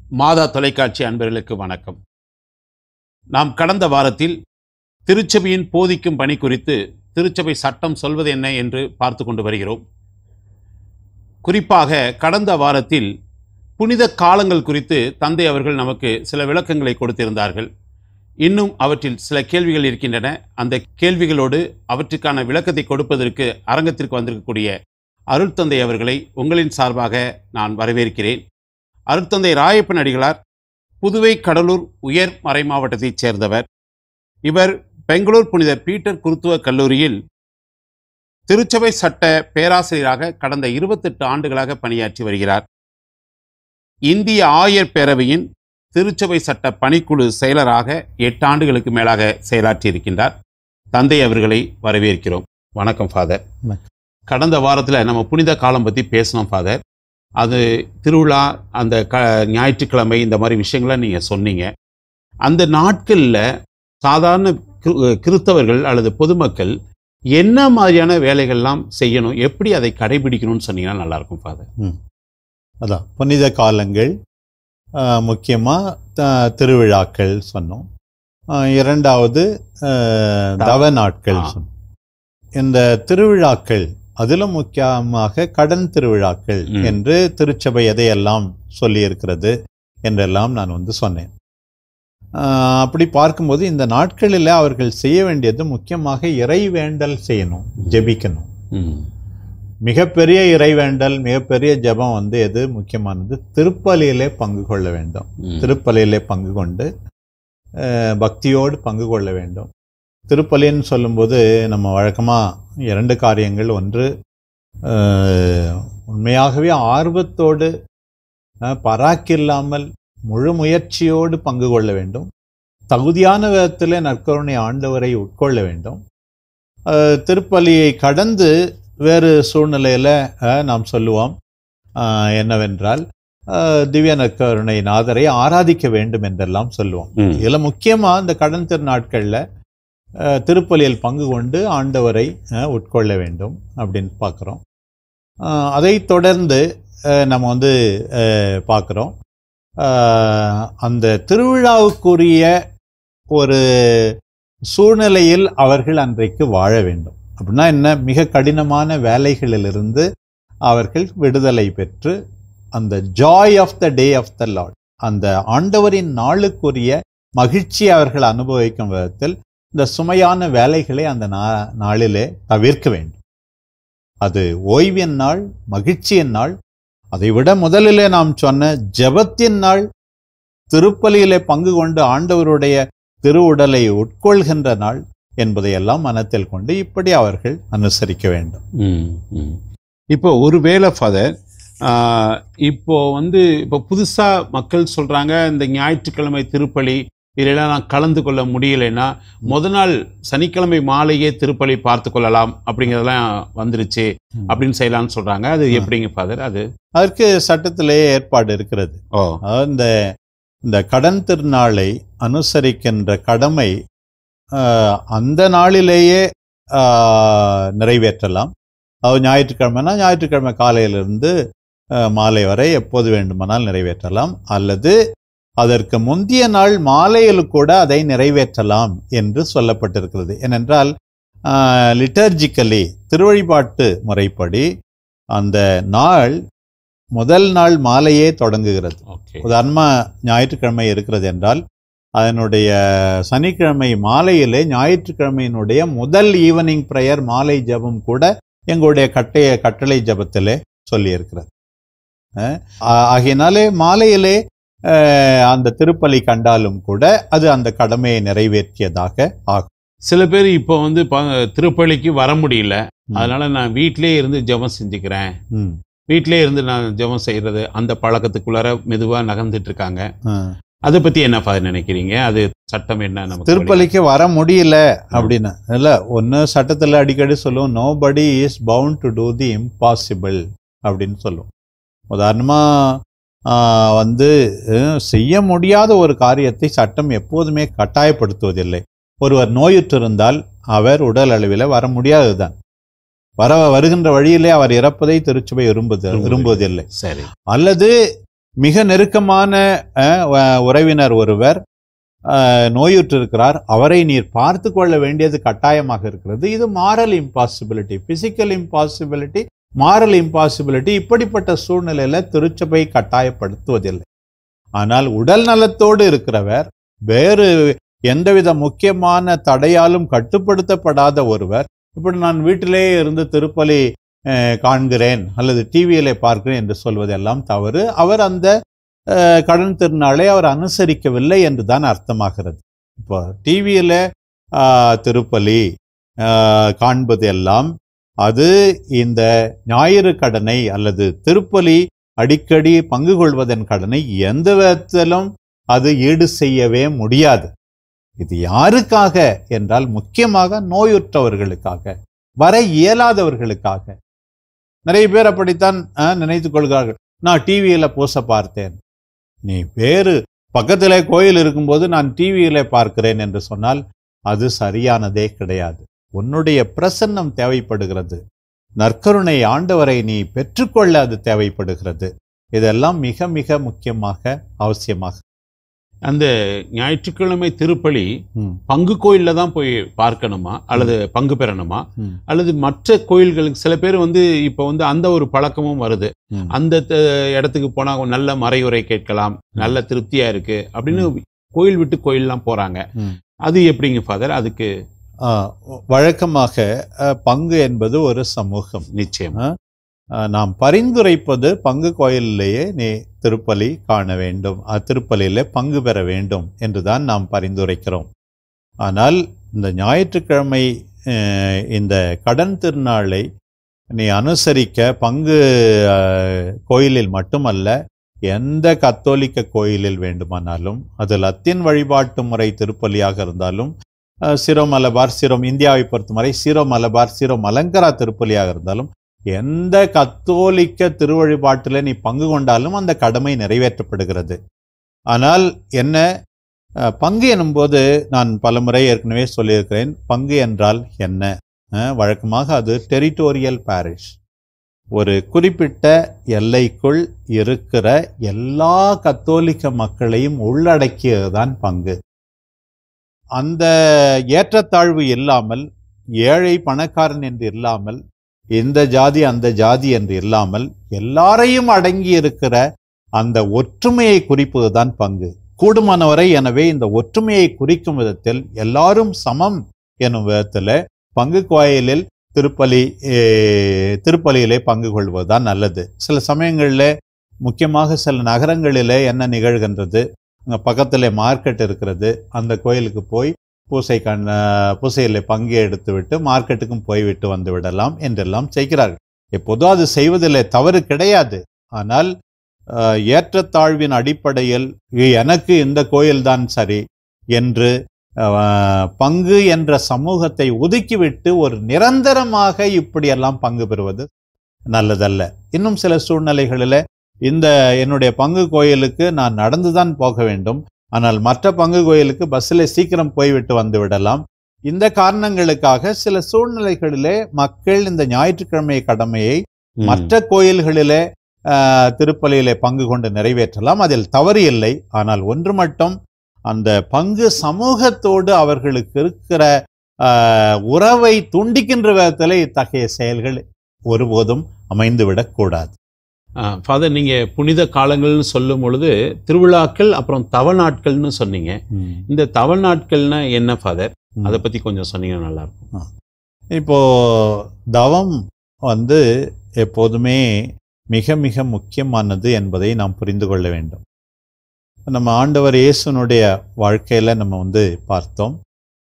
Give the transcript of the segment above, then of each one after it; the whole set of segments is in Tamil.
மாதா தொலைக்காட்சி அன்பர்களுக்கு வணக்கம் நாம் கடந்த வாரத்தில் திருச்சபையின் போதிக்கும் பணி குறித்து திருச்சபை சட்டம் சொல்வது என்ன என்று பார்த்து கொண்டு வருகிறோம் குறிப்பாக கடந்த வாரத்தில் புனித காலங்கள் குறித்து தந்தை அவர்கள் நமக்கு சில விளக்கங்களை கொடுத்திருந்தார்கள் இன்னும் அவற்றில் சில கேள்விகள் இருக்கின்றன அந்த கேள்விகளோடு அவற்றுக்கான விளக்கத்தை கொடுப்பதற்கு அரங்கத்திற்கு வந்திருக்கக்கூடிய அருட்தந்தை அவர்களை உங்களின் சார்பாக நான் வரவேற்கிறேன் அருட்தந்தை ராயப்பன் அடிகளார் புதுவை கடலூர் உயர் மறை மாவட்டத்தைச் சேர்ந்தவர் இவர் பெங்களூர் புனித பீட்டர் குருத்துவ கல்லூரியில் திருச்சபை சட்ட பேராசிரியராக கடந்த இருபத்தெட்டு ஆண்டுகளாக பணியாற்றி வருகிறார் இந்திய ஆயர் பேரவையின் திருச்சபை சட்ட பணிக்குழு செயலராக எட்டு ஆண்டுகளுக்கு மேலாக செயலாற்றி இருக்கின்றார் தந்தை அவர்களை வரவேற்கிறோம் வணக்கம் ஃபாதர் வணக்கம். கடந்த வாரத்தில் நம்ம புனித காலம் பற்றி பேசினோம் ஃபாதர் அது திருவிழா அந்த க ஞாயிற்றுக்கிழமை இந்த மாதிரி விஷயங்களை நீங்கள் சொன்னீங்க அந்த நாட்களில் சாதாரண கிரு- கிறிஸ்தவர்கள் அல்லது பொதுமக்கள் என்ன மாதிரியான வேலைகள்லாம் செய்யணும் எப்படி அதை கடைபிடிக்கணும்னு சொன்னீங்கன்னா நல்லாயிருக்கும் ஃபாதர் அதான் புனித காலங்கள் முக்கியமாக திருவிழாக்கள் சொன்னோம் ஆஹ் இரண்டாவது ஆஹ், தவ- தவ நாட்கள் ஆ. சொன்னோம் இந்த திருவிழாக்கள் அதிலும் முக்கியமாக கடன் திருவிழாக்கள் ம். என்று திருச்சபை எதையெல்லாம் சொல்லியிருக்கிறது என்றெல்லாம் நான் வந்து சொன்னேன் ஆஹ், அப்படி பார்க்கும்போது இந்த நாட்களில் அவர்கள் செய்ய வேண்டியது முக்கியமாக இறைவேண்டல் செய்யணும் ஜெபிக்கணும் ம் மிகப்பெரிய இறைவேண்டல் மிகப்பெரிய ஜெபம் வந்து எது முக்கியமானது திருப்பலியிலே பங்கு கொள்ள வேண்டும் ம். திருப்பலியிலே பங்கு கொண்டு அஹ், பக்தியோடு பங்கு கொள்ள வேண்டும் திருப்பலின்னு சொல்லும்போது நம்ம வழக்கமாக இரண்டு காரியங்கள் ஒன்று அஹ், உண்மையாகவே ஆர்வத்தோடு அஹ், பராக்கில்லாமல் முழு முயற்சியோடு பங்கு கொள்ள வேண்டும் தகுதியான விதத்திலே நற்கருணை ஆண்டவரை உட்கொள்ள வேண்டும் அஹ், திருப்பலியை கடந்து வேறு சூழ்நிலையில் நாம் சொல்லுவோம் அஹ், என்னவென்றால் அஹ், திவ்ய நற்கருணை நாதரை ஆராதிக்க வேண்டும் என்றெல்லாம் சொல்லுவோம் ம். இதில் முக்கியமாக இந்த கடன் திருநாட்களில் அஹ், திருப்பலியில் பங்கு கொண்டு ஆண்டவரை அஹ், உட்கொள்ள வேண்டும் அப்படின்னு பார்க்குறோம் அதை தொடர்ந்து அஹ், நம்ம வந்து பார்க்குறோம் அந்த திருவிழாவுக்குரிய ஒரு சூழ்நிலையில் அவர்கள் அன்றைக்கு வாழ வேண்டும் அப்படின்னா என்ன மிக கடினமான வேலைகளிலிருந்து அவர்கள் விடுதலை பெற்று அந்த joy of the day of the lord அந்த ஆண்டவரின் நாளுக்குரிய மகிழ்ச்சியை அவர்கள் அனுபவிக்கும் விதத்தில் இந்த சுமையான வேலைகளை அந்த நா- நாளிலே தவிர்க்க வேண்டும் அது ஓய்வின் நாள் மகிழ்ச்சியின் நாள் அதைவிட முதலிலே நாம் சொன்ன ஜெபத்தின் நாள் திருப்பலியிலே பங்கு கொண்டு ஆண்டவருடைய திருவுடலை உட்கொள்கின்ற நாள் என்பதையெல்லாம் மனத்தில் கொண்டு இப்படி அவர்கள் அனுசரிக்க வேண்டும் ம், ம். இப்போ ஒருவேளை ஃபாதர் இப்போ வந்து இப்போ புதுசா மக்கள் சொல்றாங்க இந்த ஞாயிற்றுக்கிழமை திருப்பலி இதெல்லாம் நான் கலந்து கொள்ள முடியலைன்னா முத நாள் சனிக்கிழமை மாலையே திருப்பலி பார்த்து கொள்ளலாம் அப்படிங்கிறதெல்லாம் வந்துருச்சு ம். அப்படின்னு செய்யலாம்னு சொல்றாங்க அது ஆ. எப்படிங்க ஃபாதர் அது அதற்கு சட்டத்திலேயே ஏற்பாடு இருக்கிறது ஓ அதாவது இந்த இந்த கடன் திருநாளை அனுசரிக்கின்ற கடமை ஆஹ், அந்த நாளிலேயே ஆஹ், நிறைவேற்றலாம் அது ஞாயிற்றுக்கிழமைனா ஞாயிற்றுக்கிழமை காலையிலிருந்து ஆஹ், மாலை வரை எப்போது வேண்டுமானால் நிறைவேற்றலாம் அல்லது அதற்கு முந்திய நாள் மாலையில் கூட அதை நிறைவேற்றலாம் என்று சொல்லப்பட்டிருக்கிறது ஏனென்றால் லிட்டர்ஜிக்கலி திருவழிபாட்டு முறைப்படி அந்த நாள் முதல் நாள் மாலையே தொடங்குகிறது ஓகே உதாரணமா ஞாயிற்றுக்கிழமை இருக்கிறது என்றால் அதனுடைய சனிக்கிழமை மாலையிலே ஞாயிற்றுக்கிழமையினுடைய முதல் ஈவினிங் ப்ரேயர் மாலை ஜெபம் கூட எங்களுடைய கட்டைய கட்டளை ஜெபத்திலே சொல்லியிருக்கிறது அஹ் ஆ- ஆகையினாலே மாலையிலே அஹ், அந்த திருப்பலி கண்டாலும் கூட அது அந்த கடமையை நிறைவேற்றியதாக ஆகும் சில பேர் இப்போ வந்து ப- திருப்பலிக்கு வர முடியல ம். அதனால நான் வீட்டிலே இருந்து ஜெபம் செஞ்சுக்கிறேன் ம். வீட்டிலே இருந்து நான் ஜெபம் செய்யறது அந்த பழக்கத்துக்குள்ளார மெதுவா நகர்ந்துட்டு இருக்காங்க அஹ். அதை பத்தி என்ன ஃபாதர் நினைக்கிறீங்க அது சட்டம் என்ன நமக்கு திருப்பலிக்கு வர முடியல அப்படின்னு இல்ல ஒன்னு சட்டத்துல அடிக்கடி சொல்லுவோம் nobody is bound to do the impossible அப்படின்னு சொல்லுவோம் உதாரணமா ஆஹ், வந்து அஹ், செய்ய முடியாத ஒரு காரியத்தை சட்டம் எப்போதுமே கட்டாயப்படுத்துவதில்லை ஒருவர் நோயுற்றிருந்தால் அவர் உடல் அளவில் வர முடியாதுதான் வர வருகின்ற வழியிலே அவர் இறப்பதை திருச்சபை விரும்புது விரும்புவதில்லை சரி அல்லது மிக நெருக்கமான அஹ், வ- உறவினர் ஒருவர் அஹ், நோயுற்றிருக்கிறார் அவரை நீர் பார்த்து கொள்ள வேண்டியது கட்டாயமாக இருக்கிறது இது moral impossibility physical impossibility moral impossibility இப்படிப்பட்ட சூழ்நிலையில திருச்சபை கட்டாயப்படுத்துவதில்லை ஆனால் உடல் நலத்தோடு இருக்கிறவர் வேறு எந்தவித முக்கியமான தடையாலும் கட்டுப்படுத்தப்படாத ஒருவர் இப்படி நான் வீட்டிலே இருந்து திருப்பலி அஹ், காண்கிறேன் அல்லது டிவியிலே பார்க்கிறேன் என்று சொல்வதெல்லாம் தவறு அவர் அந்த அஹ், கடன் திருநாளை அவர் அனுசரிக்கவில்லை என்று தான் அர்த்தமாகிறது இப்போ டிவியில் திருப்பலி அஹ், காண்பது எல்லாம் அது இந்த ஞாயிறு கடனை அல்லது திருப்பலி அடிக்கடி பங்கு கொள்வதன் கடனை எந்த விதத்திலும் அது ஈடு செய்யவே முடியாது இது யாருக்காக என்றால் முக்கியமாக நோயுற்றவர்களுக்காக வர இயலாதவர்களுக்காக நிறைய பேர் அப்படித்தான் அஹ், நினைத்துக் கொள்கிறார்கள் நான் டிவியில பூச பார்த்தேன் நீ வேறு பக்கத்திலே கோயில் இருக்கும்போது நான் டிவியில பார்க்கிறேன் என்று சொன்னால் அது சரியானதே கிடையாது உன்னுடைய பிரசன்னம் தேவைப்படுகிறது நற்கருணை ஆண்டவரை நீ பெற்றுக்கொள்ள அது தேவைப்படுகிறது இதெல்லாம் மிக மிக முக்கியமாக அவசியமாக அந்த ஞாயிற்றுக்கிழமை திருப்பலி ம், பங்கு கோயில்ல தான் போய் பார்க்கணுமா அல்லது பங்கு பெறணுமா ம், அல்லது மற்ற கோயில்களுக்கு சில பேர் வந்து இப்போ வந்து அந்த ஒரு பழக்கமும் வருது ம். அந்த த- இடத்துக்கு போனா நல்ல மறையுரை கேட்கலாம் நல்ல திருப்தியா இருக்கு அப்படின்னு கோயில் விட்டு கோயில்லாம் போறாங்க ம். அது எப்படிங்க ஃபாதர் அதுக்கு ஆ, வழக்கமாக அ, பங்கு என்பது ஒரு சமூகம் நிச்சயம் ஆ, நாம் பரிந்துரைப்பது பங்கு கோயிலிலேயே நீ திருப்பலி காண வேண்டும் அ, திருப்பலியிலே பங்கு பெற வேண்டும் என்றுதான் நாம் பரிந்துரைக்கிறோம் ஆனால் இந்த ஞாயிற்றுக்கிழமை அஹ், இந்த கடன் திருநாளை நீ அனுசரிக்க பங்கு அஹ், கோயிலில் மட்டுமல்ல எந்த கத்தோலிக்க கோயிலில் வேண்டுமானாலும் அது லத்தீன் வழிபாட்டு முறை திருப்பலியாக இருந்தாலும் அஹ், சிரோ மலபார் சிரோம் இந்தியாவை பொறுத்தவரை சிரோ மலபார் சிரோ மலங்கரா திருப்பலியாக இருந்தாலும் எந்த கத்தோலிக்க திருவழிபாட்டில் நீ பங்கு கொண்டாலும் அந்த கடமை நிறைவேற்றப்படுகிறது ஆனால் என்ன அஹ், பங்கு எனும்போது நான் பலமுறை ஏற்கனவே சொல்லியிருக்கிறேன் பங்கு என்றால் என்ன அஹ், வழக்கமாக அது டெரிட்டோரியல் பாரிஷ் ஒரு குறிப்பிட்ட எல்லைக்குள் இருக்கிற எல்லா கத்தோலிக்க மக்களையும் உள்ளடக்கியதுதான் பங்கு அந்த ஏற்றத்தாழ்வு இல்லாமல் ஏழை பணக்காரன் என்று இல்லாமல் இந்த ஜாதி அந்த ஜாதி என்று இல்லாமல் எல்லாரையும் அடங்கி இருக்கிற அந்த ஒற்றுமையை குறிப்பதுதான் பங்கு கூடுமானவரை எனவே இந்த ஒற்றுமையை குறிக்கும் விதத்தில் எல்லாரும் சமம் எனும் விதத்தில் பங்கு கோயிலில் திருப்பலி eh, திருப்பலியிலே பங்கு கொள்வதுதான் நல்லது சில சமயங்களில் முக்கியமாக சில நகரங்களிலே என்ன நிகழ்கின்றது அங்கே பக்கத்தில் மார்க்கெட் இருக்கிறது அந்த கோயிலுக்கு போய் பூசை கண் பூசையில் பங்கு எடுத்து விட்டு மார்க்கெட்டுக்கும் போய்விட்டு வந்து விடலாம் என்றெல்லாம் செய்கிறார்கள் எப்போதும் அது செய்வதில் தவறு கிடையாது ஆனால் அஹ், ஏற்றத்தாழ்வின் அடிப்படையில் "இது எனக்கு இந்த கோயில்தான் சரி என்று அஹ், பங்கு என்ற சமூகத்தை ஒதுக்கிவிட்டு ஒரு நிரந்தரமாக இப்படியெல்லாம் பங்கு பெறுவது நல்லதல்ல இன்னும் சில சூழ்நிலைகளில் இந்த என்னுடைய பங்கு கோயிலுக்கு நான் நடந்துதான் போக வேண்டும் ஆனால் மற்ற பங்கு கோயிலுக்கு பஸ்ஸில் சீக்கிரம் போய்விட்டு வந்து விடலாம் இந்த காரணங்களுக்காக சில சூழ்நிலைகளிலே மக்கள் இந்த ஞாயிற்றுக்கிழமை கடமையை ம். மற்ற கோயில்களிலே ஆஹ், திருப்பலியிலே பங்கு கொண்டு நிறைவேற்றலாம் அதில் தவறு இல்லை ஆனால் ஒன்று மட்டும் அந்த பங்கு சமூகத்தோடு அவர்களுக்கு இருக்கிற ஆஹ், உறவை துண்டிக்கின்ற விதத்தில் இத்தகைய செயல்கள் ஒருபோதும் அமைந்துவிடக் கூடாது ஃபாதர் நீங்க புனித காலங்கள்னு சொல்லும் பொழுது திருவிழாக்கள் அப்புறம் தவ நாட்கள்னு சொன்னீங்க இந்த தவ நாட்கள்னா என்ன ஃபாதர் அதை பத்தி கொஞ்சம் சொன்னீங்கன்னா நல்லா இருக்கும் இப்போ தவம் வந்து எப்போதுமே மிக மிக முக்கியமானது என்பதை நாம் புரிந்து கொள்ள வேண்டும் நம்ம ஆண்டவர் இயேசுனுடைய வாழ்க்கையில நம்ம வந்து பார்த்தோம்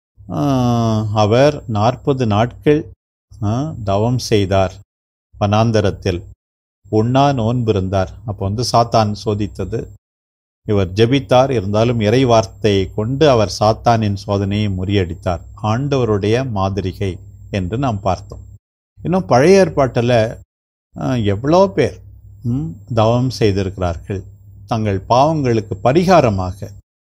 ஆஹ், அவர் நாற்பது நாட்கள் ஆஹ், தவம் செய்தார் வனாந்தரத்தில் உண்ணா நோன்பு இருந்தார் அப்போ வந்து சாத்தான் சோதித்தது இவர் ஜெபித்தார் இருந்தாலும் இறை வார்த்தையை கொண்டு அவர் சாத்தானின் சோதனையை முறியடித்தார் ஆண்டவருடைய மாதிரிகை என்று நாம் பார்த்தோம் இன்னும் பழைய ஏற்பாட்டில் எவ்வளோ பேர் ம், தவம் செய்திருக்கிறார்கள் தங்கள் பாவங்களுக்கு பரிகாரமாக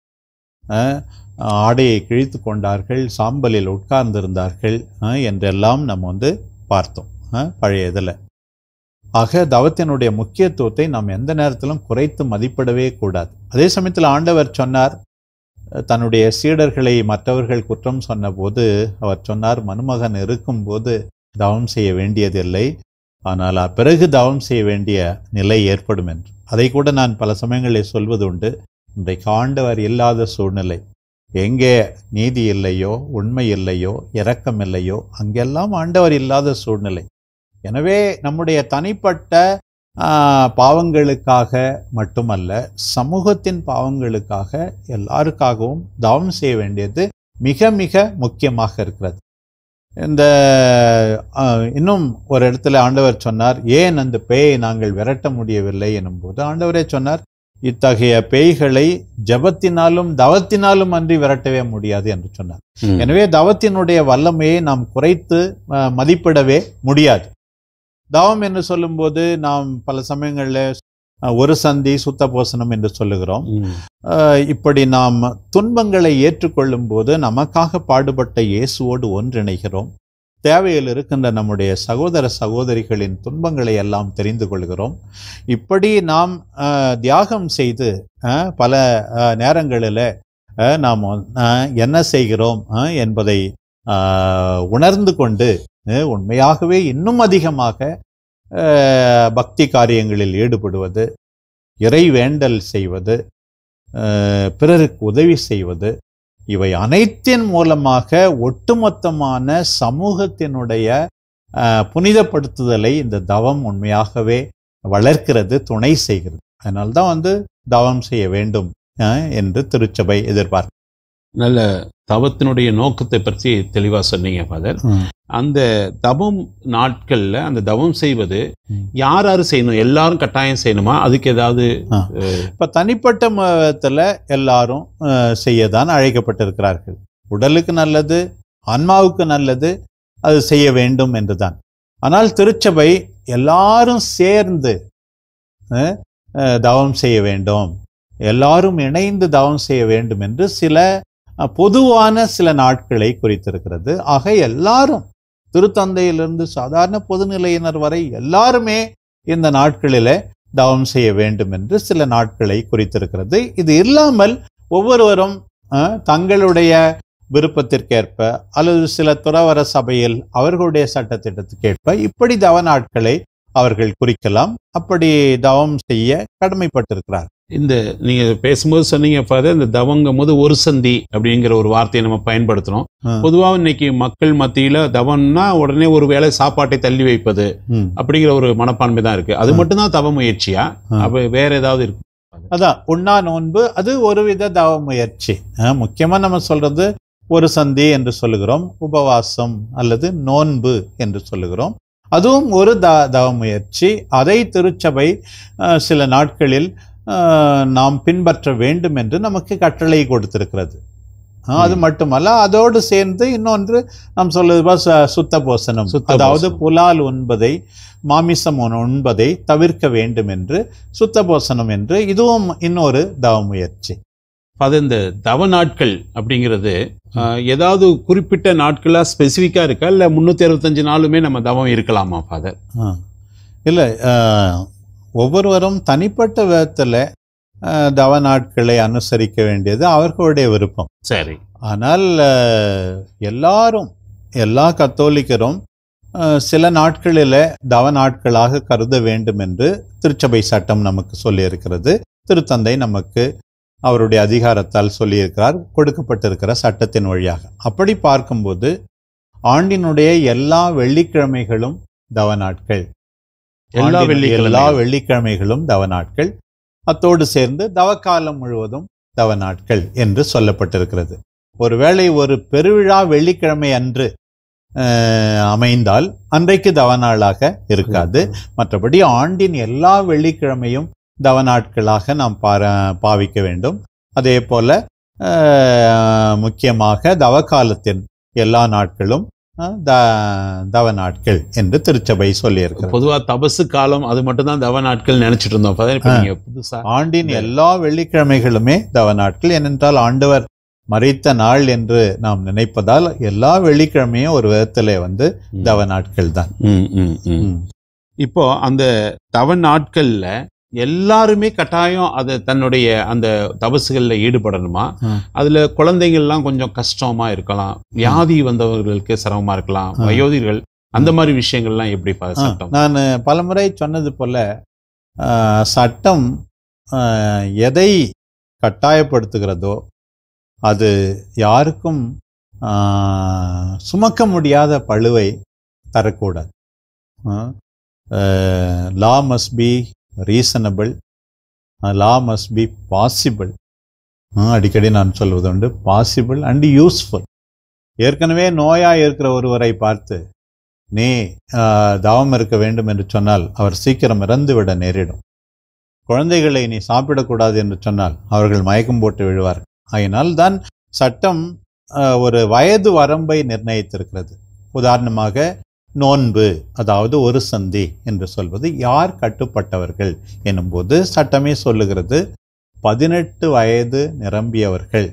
அஹ், ஆடையை கிழித்து கொண்டார்கள் சாம்பலில் உட்கார்ந்திருந்தார்கள் அஹ், என்றெல்லாம் நம்ம வந்து பார்த்தோம் அஹ், பழைய இதில் ஆக தவத்தினுடைய முக்கியத்துவத்தை நாம் எந்த நேரத்திலும் குறைத்து மதிப்பிடவே கூடாது அதே சமயத்தில் ஆண்டவர் சொன்னார் அஹ், தன்னுடைய சீடர்களை மற்றவர்கள் குற்றம் சொன்னபோது அவர் சொன்னார் மருமகன் இருக்கும்போது தவம் செய்ய வேண்டியதில்லை ஆனால் பிறகு தவம் செய்ய வேண்டிய நிலை ஏற்படும் என்று அதை கூட நான் பல சமயங்களில் சொல்வது உண்டு இன்றைக்கு ஆண்டவர் இல்லாத சூழ்நிலை எங்கே நீதி இல்லையோ உண்மை இல்லையோ இரக்கம் இல்லையோ அங்கெல்லாம் ஆண்டவர் இல்லாத சூழ்நிலை எனவே நம்முடைய தனிப்பட்ட ஆ, பாவங்களுக்காக மட்டுமல்ல சமூகத்தின் பாவங்களுக்காக எல்லாருக்காகவும் தவம் செய்ய வேண்டியது மிக மிக முக்கியமாக இருக்கிறது இந்த ஆ, இன்னும் ஒரு இடத்துல ஆண்டவர் சொன்னார் ஏன் அந்த பேயை நாங்கள் விரட்ட முடியவில்லை எனும்போது ஆண்டவரே சொன்னார் இத்தகைய பேய்களை ஜபத்தினாலும் தவத்தினாலும் அன்றி விரட்டவே முடியாது என்று சொன்னார் ம். எனவே தவத்தினுடைய வல்லமையை நாம் குறைத்து அஹ், மதிப்பிடவே முடியாது தவம் என்று சொல்லும்போது நாம் பல சமயங்களில் அஹ், ஒரு சந்தி சுத்த போசனம் என்று சொல்லுகிறோம் ம். அஹ், இப்படி நாம் துன்பங்களை ஏற்றுக்கொள்ளும் போது நமக்காக பாடுபட்ட இயேசுவோடு ஒன்றிணைகிறோம் தேவையில் இருக்கின்ற நம்முடைய சகோதர சகோதரிகளின் துன்பங்களை எல்லாம் தெரிந்து கொள்கிறோம் இப்படி நாம் அஹ், தியாகம் செய்து அஹ், பல அஹ், நேரங்களில் அஹ், நாம் அஹ், என்ன செய்கிறோம் அஹ், என்பதை அஹ், உணர்ந்து கொண்டு அஹ், உண்மையாகவே இன்னும் அதிகமாக அஹ், பக்தி காரியங்களில் ஈடுபடுவது இறை வேண்டல் செய்வது அஹ், பிறருக்கு உதவி செய்வது இவை அனைத்தின் மூலமாக ஒட்டுமொத்தமான சமூகத்தினுடைய அஹ், புனிதப்படுத்துதலை இந்த தவம் உண்மையாகவே வளர்க்கிறது துணை செய்கிறது அதனால்தான் வந்து தவம் செய்ய வேண்டும் அஹ், என்று திருச்சபை எதிர்பார்க்கிறது நல்ல தவத்தினுடைய நோக்கத்தை பற்றி தெளிவா சொன்னீங்க ஃபாதர் அந்த தவம் நாட்கள்ல அந்த தவம் செய்வது ம். யார் யார் செய்யணும் எல்லாரும் கட்டாயம் செய்யணுமா அதுக்கு ஏதாவது ஆ. அஹ், இப்ப தனிப்பட்ட மதத்துல எல்லாரும் அஹ், செய்யதான் அழைக்கப்பட்டிருக்கிறார்கள் உடலுக்கு நல்லது ஆன்மாவுக்கு நல்லது அது செய்ய வேண்டும் என்றுதான் ஆனால் திருச்சபை எல்லாரும் சேர்ந்து அஹ், அஹ், தவம் செய்ய வேண்டும் எல்லாரும் இணைந்து தவம் செய்ய வேண்டும் என்று சில அஹ், பொதுவான சில நாட்களை குறித்திருக்கிறது ஆக எல்லாரும் திருத்தந்தையிலிருந்து சாதாரண பொதுநிலையினர் வரை எல்லாருமே இந்த நாட்களிலே தவம் செய்ய வேண்டும் என்று சில நாட்களை குறித்திருக்கிறது இது இல்லாமல் ஒவ்வொருவரும் அஹ், தங்களுடைய விருப்பத்திற்கேற்ப அல்லது சில துறவர சபையில் அவர்களுடைய சட்டத்திட்டத்துக்கேற்ப இப்படி தவ நாட்களை அவர்கள் குறிக்கலாம் அப்படி தவம் செய்ய கடமைப்பட்டிருக்கிறார் இந்த நீங்க பேசும்போது சொன்னீங்க ஃபாதர் இந்த தவங்கும் போது ஒரு சந்தி அப்படிங்கிற ஒரு வார்த்தையை நம்ம பயன்படுத்துறோம் ம். பொதுவா இன்னைக்கு மக்கள் மத்தியில தவம்னா உடனே ஒரு வேளை சாப்பாட்டை தள்ளி வைப்பது ம். அப்படிங்கிற ஒரு மனப்பான்மை தான் இருக்கு அது ம். மட்டும்தான் தவ முயற்சியா ம். அப்ப வேற ஏதாவது இருக்கு அதான் உண்ணா நோன்பு அது ஒருவித தவ முயற்சி அஹ், முக்கியமா நம்ம சொல்றது ஒரு சந்தி என்று சொல்லுகிறோம் உபவாசம் அல்லது நோன்பு என்று சொல்லுகிறோம் அதுவும் ஒரு த தவ முயற்சி அதை திருச்சபை அஹ், சில நாட்களில் அஹ், நாம் பின்பற்ற வேண்டும் என்று நமக்கு கட்டளை கொடுத்திருக்கிறது அஹ், அது ம். மட்டுமல்ல அதோடு சேர்ந்து இன்னொன்று நாம் சொல்வது போல ச- சுத்த போசனம் சுத்த அதாவது போசனம். புலால் உண்பதை மாமிசம் உண- உண்பதை தவிர்க்க வேண்டும் என்று சுத்த போசனம் என்று இதுவும் இன்னொரு தவ முயற்சி ஃபாதர் இந்த தவ நாட்கள் அப்படிங்கிறது ஆஹ், ஏதாவது குறிப்பிட்ட நாட்களா ஸ்பெசிஃபிக்கா இருக்கா இல்ல முன்னூத்தி அறுபத்தஞ்சு நாளுமே நம்ம தவம் இருக்கலாமா ஃபாதர் ஆ. இல்லை அஹ், ஒவ்வொருவரும் தனிப்பட்ட விதத்தில் தவ நாட்களை அனுசரிக்க வேண்டியது அவர்களுடைய விருப்பம் சரி ஆனால் அஹ், எல்லாரும் எல்லா கத்தோலிக்கரும் அஹ், சில நாட்களில் தவ நாட்களாக கருத வேண்டும் என்று திருச்சபை சட்டம் நமக்கு சொல்லியிருக்கிறது திருத்தந்தை நமக்கு அவருடைய அதிகாரத்தால் சொல்லியிருக்கிறார் கொடுக்கப்பட்டிருக்கிற சட்டத்தின் வழியாக அப்படி பார்க்கும்போது ஆண்டினுடைய எல்லா வெள்ளிக்கிழமைகளும் தவ நாட்கள் எல்லா ஆண்டின் வெள்ளிக்கிழமைகளும். எல்லா வெள்ளிக்கிழமைகளும் தவ நாட்கள் அத்தோடு சேர்ந்து தவக்காலம் முழுவதும் தவ நாட்கள் என்று சொல்லப்பட்டிருக்கிறது ஒருவேளை ஒரு பெருவிழா வெள்ளிக்கிழமை அன்று அஹ், அமைந்தால் அன்றைக்கு தவ நாளாக இருக்காது மற்றபடி ஆண்டின் எல்லா வெள்ளிக்கிழமையும் தவ நாட்களாக நாம் பார பாவிக்க வேண்டும் அதே போல அஹ், முக்கியமாக தவக்காலத்தின் எல்லா நாட்களும் அஹ், த- தவ நாட்கள் என்று திருச்சபை சொல்லியிருக்கிறது பொதுவா தபசு காலம் அது மட்டும் தான் தவ நாட்கள் நினைச்சிட்டு இருந்தோம் ஃபாதர் இப்ப நீங்க புதுசா ஆண்டின் இந்த- எல்லா வெள்ளிக்கிழமைகளுமே தவ நாட்கள் ஏனென்றால் ஆண்டவர் மறைத்த நாள் என்று நாம் நினைப்பதால் எல்லா வெள்ளிக்கிழமையும் ஒரு விதத்திலே வந்து ம். தவ நாட்கள் தான் ம், ம், ம். ம். இப்போ அந்த தவ நாட்கள்ல எல்லாருமே கட்டாயம் அதை தன்னுடைய அந்த தபசுகள்ல ஈடுபடணுமா ம். அதுல குழந்தைகள்லாம் கொஞ்சம் கஷ்டமா இருக்கலாம் வியாதி வந்தவர்களுக்கு சிரமமா இருக்கலாம் ம். வயோதிகர்கள் அந்த மாதிரி விஷயங்கள்லாம் எப்படி பா- ஆ, சட்டம் நான் பலமுறை சொன்னது போல ஆ, சட்டம் ஆ, எதை கட்டாயப்படுத்துகிறதோ அது யாருக்கும் ஆ, சுமக்க முடியாத பழுவை தரக்கூடாது law must be reasonable law must be possible அடிக்கடி நான் சொல்வது உண்டு பாசிபிள் அண்ட் யூஸ்ஃபுல் ஏற்கனவே நோயா இருக்கிற ஒருவரை பார்த்து நீ ஆஹ், தவம் இருக்க வேண்டும் என்று சொன்னால் அவர் சீக்கிரம் இறந்து விட நேரிடும் குழந்தைகளை நீ சாப்பிடக்கூடாது என்று சொன்னால் அவர்கள் மயக்கம் போட்டு விழுவார்கள் ஆகையினால் தான் சட்டம் ஆஹ், ஒரு வயது வரம்பை நிர்ணயித்திருக்கிறது உதாரணமாக நோன்பு அதாவது ஒரு சந்தி என்று சொல்வது யார் கட்டுப்பட்டவர்கள் எனும்போது சட்டமே சொல்லுகிறது பதினெட்டு வயது நிரம்பியவர்கள்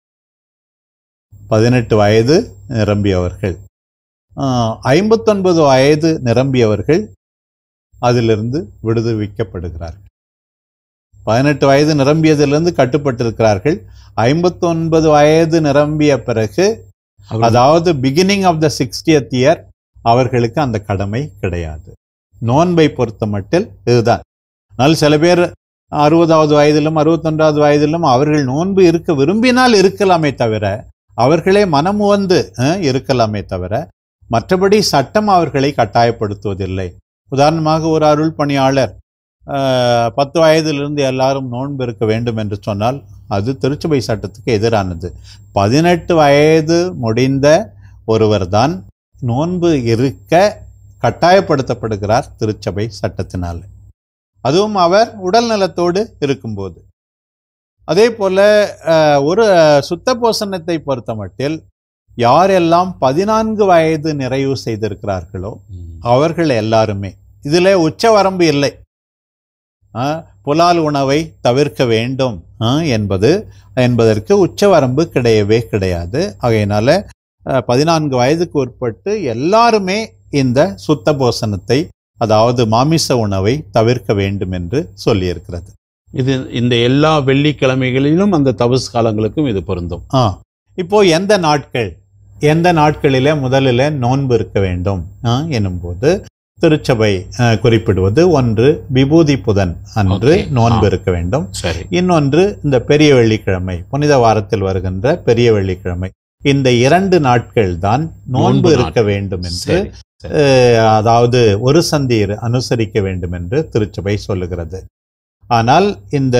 பதினெட்டு வயது நிரம்பியவர்கள் ஆஹ், ஐம்பத்தொன்பது வயது நிரம்பியவர்கள் அதிலிருந்து விடுவிக்கப்படுகிறார்கள் பதினெட்டு வயது நிரம்பியதிலிருந்து கட்டுப்பட்டிருக்கிறார்கள் ஐம்பத்தொன்பது வயது நிரம்பிய பிறகு அவர் அதாவது beginning of the sixtieth year அவர்களுக்கு அந்த கடமை கிடையாது நோன்பை பொறுத்த மட்டில் இதுதான் ஆனால் சில பேர் அறுபதாவது வயதிலும் அறுபத்தொன்றாவது வயதிலும் அவர்கள் நோன்பு இருக்க விரும்பினால் இருக்கலாமே தவிர அவர்களே மனமுவந்து அஹ், இருக்கலாமே தவிர மற்றபடி சட்டம் அவர்களை கட்டாயப்படுத்துவதில்லை உதாரணமாக ஒரு அருள் பணியாளர் அஹ், பத்து வயதிலிருந்து எல்லாரும் நோன்பு இருக்க வேண்டும் என்று சொன்னால் அது திருச்சபை சட்டத்துக்கு எதிரானது பதினெட்டு வயது முடிந்த ஒருவர்தான் நோன்பு இருக்க கட்டாயப்படுத்தப்படுகிறார் திருச்சபை சட்டத்தினால் அதுவும் அவர் உடல் நலத்தோடு இருக்கும்போது அதே போல அஹ், ஒரு சுத்த போசனத்தை பொறுத்த மட்டில் யாரெல்லாம் பதினான்கு வயது நிறைவு செய்திருக்கிறார்களோ ம். அவர்கள் எல்லாருமே இதில் உச்ச வரம்பு இல்லை ஆ, புலால் உணவை தவிர்க்க வேண்டும் ஆ, என்பது என்பதற்கு உச்ச வரம்பு கிடையவே கிடையாது ஆகையினால அஹ், பதினான்கு வயதுக்கு உட்பட்டு எல்லாருமே இந்த சுத்த போசனத்தை அதாவது மாமிச உணவை தவிர்க்க வேண்டும் என்று சொல்லியிருக்கிறது இது இந்த எல்லா வெள்ளிக்கிழமைகளிலும் அந்த தபஸ் காலங்களுக்கும் இது பொருந்தும் ஆ இப்போ எந்த நாட்கள் எந்த நாட்களிலே முதலில் நோன்பு இருக்க வேண்டும் ஆ, எனும்போது திருச்சபை ஆ, குறிப்பிடுவது ஒன்று விபூதி புதன் அன்று Okay. நோன்பு ஆ. இருக்க வேண்டும் சரி இன்னொன்று இந்த பெரிய வெள்ளிக்கிழமை புனித வாரத்தில் வருகின்ற பெரிய வெள்ளிக்கிழமை இந்த இரண்டு நாட்கள் தான் நோன்பு நோன்பு இருக்க நாட்கள். வேண்டும் என்று சரி அஹ், அதாவது ஒரு சந்தீர் அனுசரிக்க வேண்டும் என்று திருச்சபை சொல்லுகிறது ஆனால் இந்த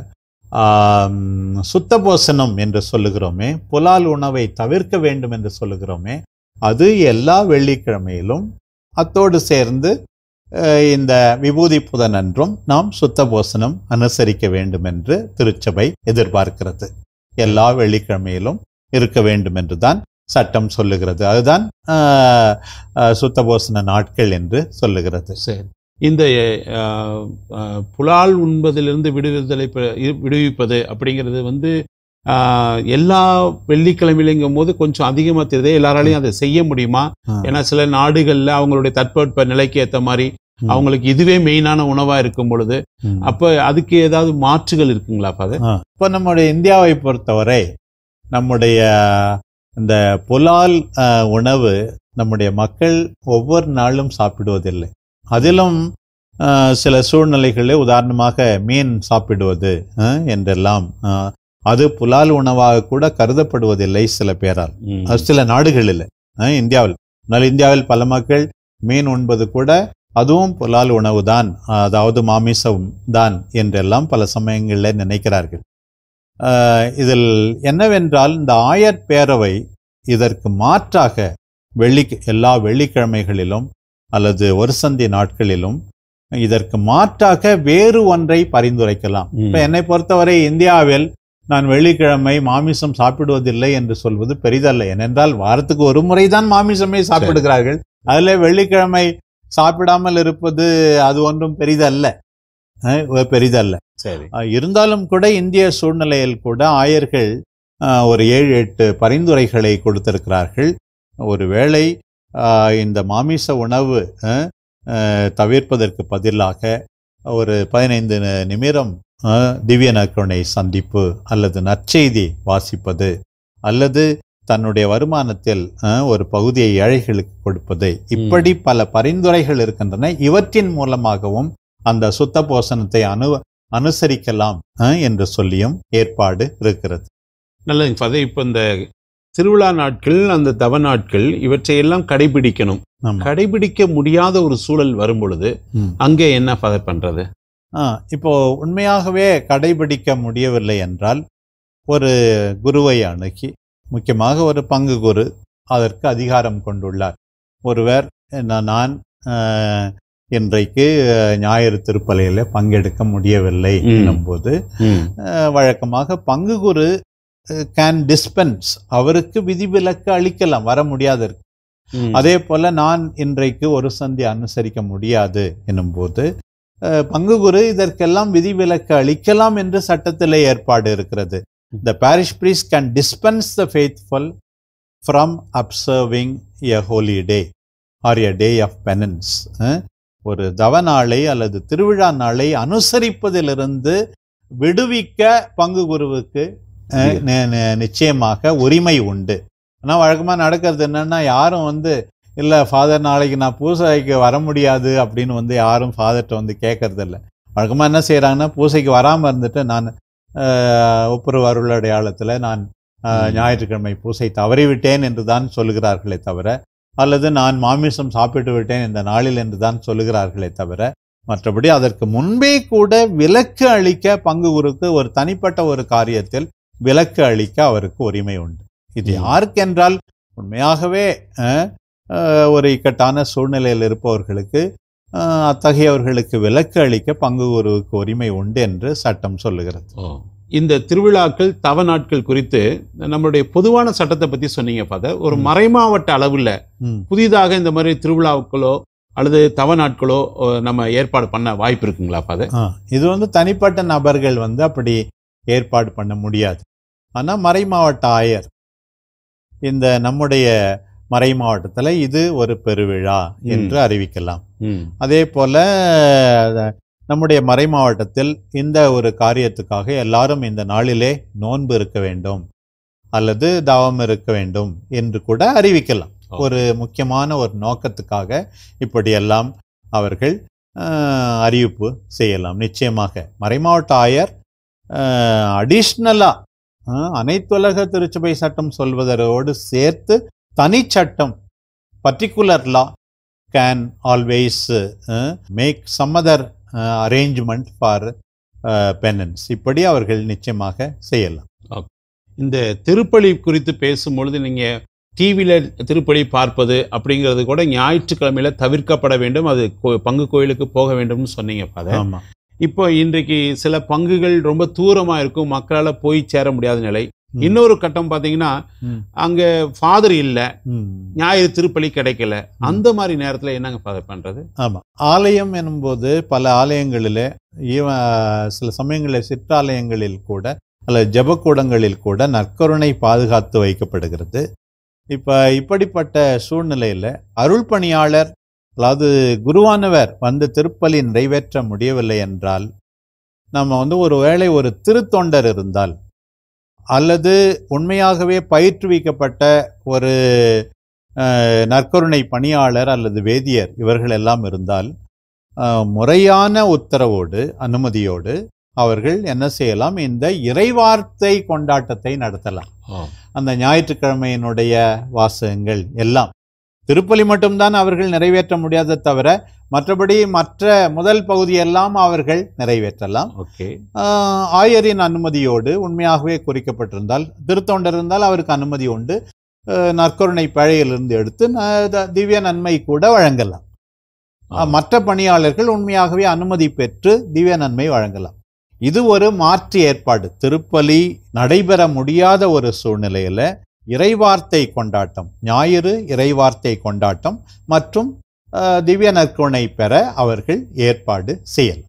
ஆம், சுத்த போசனம் என்று சொல்லுகிறோமே புலால் உணவை தவிர்க்க வேண்டும் என்று சொல்லுகிறோமே அது எல்லா வெள்ளிக்கிழமையிலும் அத்தோடு சேர்ந்து அஹ், இந்த விபூதி புதன் அன்றும் நாம் சுத்த போசனம் அனுசரிக்க வேண்டும் என்று திருச்சபை எதிர்பார்க்கிறது எல்லா வெள்ளிக்கிழமையிலும் இருக்க வேண்டும் என்றுதான் சட்டம் சொல்லுகிறது அதுதான் ஆஹ், ஆஹ், சுத்த போசன நாட்கள் என்று சொல்லுகிறது சரி இந்த அஹ், அஹ், புலால் உண்பதிலிருந்து விடுவித்தலை பெ- இ- விடுவிப்பது அப்படிங்கிறது வந்து அஹ், எல்லா வெள்ளிக்கிழமையிலங்கும் போது கொஞ்சம் அதிகமாக தெரியுது எல்லாராலையும் அதை செய்ய முடியுமா ஆ. ஏன்னா சில நாடுகளில் அவங்களுடைய தட்பவெட்ப நிலைக்கு ஏற்ற மாதிரி ம். அவங்களுக்கு இதுவே மெயினான உணவா இருக்கும் பொழுது ம். அப்ப அதுக்கு ஏதாவது மாற்றுகள் இருக்குங்களா ஃபாதர் ஆ. இப்போ நம்முடைய இந்தியாவை பொறுத்தவரை நம்முடைய இந்த புலால் ஆஹ், உணவு நம்முடைய மக்கள் ஒவ்வொரு நாளும் சாப்பிடுவதில்லை அதிலும் ஆஹ், சில சூழ்நிலைகளில் உதாரணமாக மீன் சாப்பிடுவது ஆஹ், என்றெல்லாம் ஆஹ், அது புலால் உணவாக கூட கருதப்படுவதில்லை சில பேரால் ம். அது சில நாடுகளில் அஹ், இந்தியாவில் ஆனால் இந்தியாவில் பல மக்கள் மீன் உண்பது கூட அதுவும் புலால் உணவு தான் அதாவது மாமிசம் தான் என்றெல்லாம் பல சமயங்களில் நினைக்கிறார்கள் அஹ், இதில் என்னவென்றால் இந்த ஆயர் பேரவை இதற்கு மாற்றாக வெள்ளி எல்லா வெள்ளிக்கிழமைகளிலும் அல்லது ஒரு சந்தி நாட்களிலும் இதற்கு மாற்றாக வேறு ஒன்றை பரிந்துரைக்கலாம் ம். இப்ப என்னை பொறுத்தவரை இந்தியாவில் நான் வெள்ளிக்கிழமை மாமிசம் சாப்பிடுவதில்லை என்று சொல்வது பெரிதல்ல ஏனென்றால் வாரத்துக்கு ஒரு முறைதான் மாமிசமே சாப்பிடுகிறார்கள் அதுல வெள்ளிக்கிழமை சாப்பிடாமல் இருப்பது அது ஒன்றும் பெரிதல்ல அஹ், ஒரு பெரிதல்ல சரி அஹ், இருந்தாலும் கூட இந்திய சூழ்நிலையில் கூட ஆயர்கள் அஹ், ஒரு ஏழு எட்டு பரிந்துரைகளை கொடுத்திருக்கிறார்கள் ஒருவேளை அஹ், இந்த மாமிச உணவு அஹ், அஹ், தவிர்ப்பதற்கு பதிலாக ஒரு பதினைந்து நி- நிமிடம் அஹ், திவ்ய நற்கருணை சந்திப்பு அல்லது நற்செய்தி வாசிப்பது அல்லது தன்னுடைய வருமானத்தில் அஹ், ஒரு பகுதியை ஏழைகளுக்கு கொடுப்பது இப்படி பல பரிந்துரைகள் இருக்கின்றன இவற்றின் மூலமாகவும் அந்த சுத்த போசனத்தை அனு அனுசரிக்கலாம் அஹ், என்று சொல்லியும் ஏற்பாடு இருக்கிறது நல்லதுங்க ஃபாதர் இப்போ இந்த திருவிழா நாட்கள் அந்த தவ நாட்கள் இவற்றையெல்லாம் கடைபிடிக்கணும் ஆமா. கடைபிடிக்க முடியாத ஒரு சூழல் வரும் பொழுது ம். அங்கே என்ன ஃபாதர் பண்றது ஆ, இப்போ உண்மையாகவே கடைபிடிக்க முடியவில்லை என்றால் ஒரு குருவை அணுகி முக்கியமாக ஒரு பங்கு குரு அதற்கு அதிகாரம் கொண்டுள்ளார் ஒருவர் "நான் நான் ஆஹ், இன்றைக்கு அஹ், ஞாயிறு திருப்பலியில் பங்கெடுக்க முடியவில்லை ம். எனும்போது ம். அஹ், வழக்கமாக பங்கு குரு கேன் டிஸ்பென்ஸ் அவருக்கு விதிவிலக்கு அளிக்கலாம் வர முடியாது இருக்கு. ம். அதே போல நான் இன்றைக்கு ஒரு சந்தி அனுசரிக்க முடியாது எனும்போது அஹ், பங்கு குரு இதற்கெல்லாம் விதிவிலக்கு அளிக்கலாம் என்று சட்டத்திலே ஏற்பாடு இருக்கிறது the parish priest can dispense the faithful from observing a holy day or a day of penance ஒரு தவ நாளை அல்லது திருவிழா நாளை அனுசரிப்பதிலிருந்து விடுவிக்க பங்கு குருவுக்கு அஹ், நி- நி- நிச்சயமாக உரிமை உண்டு ஆனால் வழக்கமாக நடக்கிறது என்னன்னா யாரும் வந்து இல்லை ஃபாதர் நாளைக்கு நான் பூசைக்கு வர முடியாது அப்படின்னு வந்து யாரும் ஃபாதர்கிட்ட வந்து கேட்கறது இல்லை வழக்கமாக என்ன செய்கிறாங்கன்னா பூசைக்கு வராமல் இருந்துட்டு நான் ஆஹ், ஒப்புரவு அருள் அடையாளத்தில் நான் ஆஹ், ம். ஞாயிற்றுக்கிழமை பூசை தவறிவிட்டேன் என்று தான் சொல்லுகிறார்களே தவிர அல்லது நான் மாமிசம் சாப்பிட்டு விட்டேன் இந்த நாளில் என்று தான் சொல்லுகிறார்களே தவிர மற்றபடி அதற்கு முன்பே கூட விலக்கு அளிக்க பங்கு குருக்கு ஒரு தனிப்பட்ட ஒரு காரியத்தில் விலக்கு அளிக்க அவருக்கு உரிமை உண்டு இது ம். யாருக்கென்றால் உண்மையாகவே அஹ், அஹ், ஒரு இக்கட்டான சூழ்நிலையில் இருப்பவர்களுக்கு அஹ், அத்தகையவர்களுக்கு விலக்கு அளிக்க பங்கு குருவுக்கு உரிமை உண்டு என்று சட்டம் சொல்லுகிறது ஓ. இந்த திருவிழாக்கள் தவ நாட்கள் குறித்து நம்மளுடைய பொதுவான சட்டத்தை பத்தி சொன்னீங்க ஃபாதர் ஒரு ம். மறைமாவட்ட அளவுல ம். புதிதாக இந்த மாதிரி திருவிழாக்களோ அல்லது தவ நாட்களோ ஓ, நம்ம ஏற்பாடு பண்ண வாய்ப்பு இருக்குங்களா ஃபாதர் ஆ, இது வந்து தனிப்பட்ட நபர்கள் வந்து அப்படி ஏற்பாடு பண்ண முடியாது ஆனா மறை மாவட்ட ஆயர் இந்த நம்முடைய மறை மாவட்டத்தில் இது ஒரு பெருவிழா என்று அறிவிக்கலாம் ம். அதே போல அஹ், நம்முடைய மறை மாவட்டத்தில் இந்த ஒரு காரியத்துக்காக எல்லாரும் இந்த நாளிலே நோன்பு இருக்க வேண்டும் அல்லது தவம் இருக்க வேண்டும் என்று கூட அறிவிக்கலாம் ஓ. ஒரு முக்கியமான ஒரு நோக்கத்துக்காக இப்படியெல்லாம் அவர்கள் அஹ், அறிவிப்பு செய்யலாம் நிச்சயமாக மறைமாவட்ட ஆயர் அடிஷ்னலாக அனைத்துலக திருச்சபை சட்டம் சொல்வதோடு சேர்த்து தனிச்சட்டம் particular law can always make some other arrangement for penance இப்படி அவர்கள் நிச்சயமாக செய்யலாம் இந்த திருப்பலி குறித்து பேசும்பொழுது நீங்க டிவியில திருப்பலி பார்ப்பது அப்படிங்கிறது கூட ஞாயிற்றுக்கிழமையில தவிர்க்கப்பட வேண்டும் அது கோ- பங்கு கோயிலுக்கு போக வேண்டும்னு சொன்னீங்க ஃபாதர் ஆமா இப்போ இன்றைக்கு சில பங்குகள் ரொம்ப தூரமா இருக்கும் மக்களால போய் சேர முடியாத நிலை ம். இன்னொரு கட்டம் பாத்தீங்கன்னா ம். அங்க ஃபாதர் இல்ல ம். ஞாயிறு திருப்பலி கிடைக்கல அந்த மாதிரி நேரத்துல என்னங்க ஃபாதர் பண்றது ஆமா ஆலயம் எனும்போது பல ஆலயங்களிலே ஈவ- சில சமயங்களில் சிற்றாலயங்களில் கூட அல்லது ஜெபக்கூடங்களில் கூட நற்கருணை பாதுகாத்து வைக்கப்படுகிறது இப்ப இப்படிப்பட்ட சூழ்நிலையில அருள் பணியாளர் அதாவது குருவானவர் வந்து திருப்பலி நிறைவேற்ற முடியவில்லை என்றால் நம்ம வந்து ஒரு வேளை ஒரு திருத்தொண்டர் இருந்தால் அல்லது உண்மையாகவே பயிற்றுவிக்கப்பட்ட ஒரு அஹ், நற்கருணை பணியாளர் அல்லது வேதியர் இவர்கள் எல்லாம் இருந்தால் அஹ், முறையான உத்தரவோடு அனுமதியோடு அவர்கள் என்ன செய்யலாம் இந்த இறைவார்த்தை கொண்டாட்டத்தை நடத்தலாம் அந்த ஞாயிற்றுக்கிழமையினுடைய வாசகங்கள் எல்லாம் திருப்பலி மட்டும்தான் அவர்கள் நிறைவேற்ற முடியாத தவிர மற்றபடி மற்ற முதல் பகுதியெல்லாம் அவர்கள் நிறைவேற்றலாம் ஓகே ஆஹ் ஆயரின் அனுமதியோடு உண்மையாகவே குறிக்கப்பட்டிருந்தால் திருத்தொண்டர் இருந்தால் அவருக்கு அனுமதி உண்டு ஆஹ் நற்கருணை பழையிலிருந்து எடுத்து ந- த- திவ்ய நன்மை கூட வழங்கலாம் ஆஹ் மற்ற பணியாளர்கள் உண்மையாகவே அனுமதி பெற்று திவ்ய நன்மை வழங்கலாம் இது ஒரு மாற்று ஏற்பாடு திருப்பலி நடைபெற முடியாத ஒரு சூழ்நிலையில இறைவார்த்தை கொண்டாட்டம் ஞாயிறு இறைவார்த்தை கொண்டாட்டம் மற்றும் ஆஹ் திவ்ய நற்கருணை பெற அவர்கள் ஏற்பாடு செய்யலாம்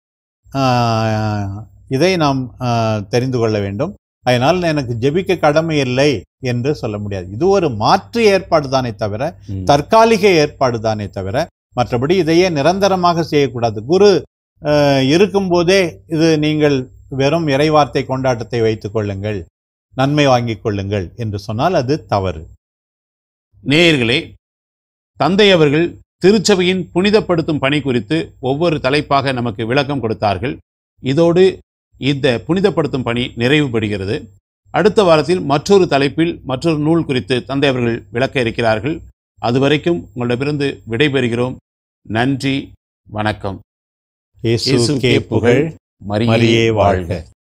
ஆஹ் இதை நாம் ஆஹ் தெரிந்து கொள்ள வேண்டும் அதனால் எனக்கு ஜெபிக்க கடமை இல்லை என்று சொல்ல முடியாது இது ஒரு மாற்று ஏற்பாடு தானே தவிர ம். தற்காலிக ஏற்பாடு தானே தவிர மற்றபடி இதையே நிரந்தரமாக செய்யக்கூடாது குரு அஹ், இருக்கும்போதே இது நீங்கள் வெறும் இறைவார்த்தை கொண்டாட்டத்தை வைத்துக் கொள்ளுங்கள் நன்மை வாங்கிக் கொள்ளுங்கள் என்று சொன்னால் அது தவறு நேயர்களே தந்தை அவர்கள் திருச்சபையின் புனிதப்படுத்தும் பணி குறித்து ஒவ்வொரு தலைப்பாக நமக்கு விளக்கம் கொடுத்தார்கள் இதோடு இந்த புனிதப்படுத்தும் பணி நிறைவு பெறுகிறது அடுத்த வாரத்தில் மற்றொரு தலைப்பில் மற்றொரு நூல் குறித்து தந்தை அவர்கள் விளக்க இருக்கிறார்கள் அதுவரைக்கும் உங்களிடமிருந்து விடைபெறுகிறோம் நன்றி வணக்கம் இயேசுக்கே புகழ் மரியே மரியே வாழ்க வாழ்க